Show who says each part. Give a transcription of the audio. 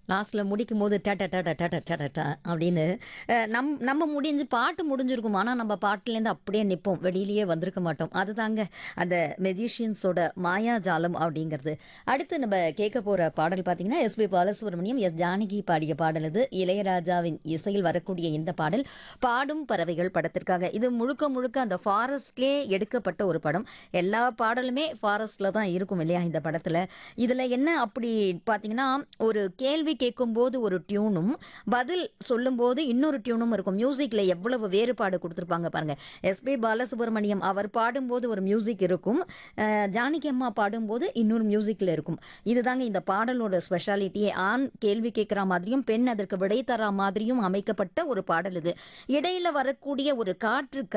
Speaker 1: லாஸ்ட்ல முடிக்கும் போது டட டட டட டட ட அப்படின்னு அஹ், நம் நம்ம முடிஞ்சு பாட்டு முடிஞ்சிருக்கும் ஆனால் நம்ம பாட்டுலேருந்து அப்படியே நிற்போம் வெளியிலேயே வந்திருக்க மாட்டோம் அதுதாங்க அந்த மெஜிஷியன்ஸோட மாயாஜாலம் அப்படிங்கிறது அடுத்து நம்ம கேட்க போகிற பாடல் பார்த்தீங்கன்னா எஸ்பி பாலசுப்ரமணியம் எஸ் ஜானகி பாடிய பாடல் இது இளையராஜாவின் இசையில் வரக்கூடிய இந்த பாடல் பாடும் பறவைகள் படத்திற்காக இது முழுக்க முழுக்க அந்த ஃபாரஸ்ட்லே எடுக்கப்பட்ட ஒரு படம் எல்லா பாடலுமே ஃபாரஸ்டில் தான் இருக்கும் இல்லையா இந்த படத்தில் இதில் என்ன அப்படி பார்த்தீங்கன்னா ஒரு கேள்வி கேட்கும்போது ஒரு டியூனும் பதில் சொல்லும்போது இன்னொரு டியூனும் இருக்கும் மியூசிக்கில் எவ்வளவு வேறுபாடு கொடுத்துருப்பாங்க பாருங்க எஸ்பி பாலசுப்ரமணியம் அவர் பாடும்போது ஒரு மியூசிக் இருக்கும் அஹ், ஜானகி அம்மா பாடும்போது இன்னொரு மியூசிக்கில் இருக்கும் இதுதாங்க இந்த பாடலோட ஸ்பெஷாலிட்டியே ஆண் கேள்வி கேட்குற மாதிரியும் பெண் அதற்கு விடை தரா மாதிரியும் அமைக்கப்பட்ட ஒரு பாடல் இது இடையில வரக்கூடிய ஒரு காற்று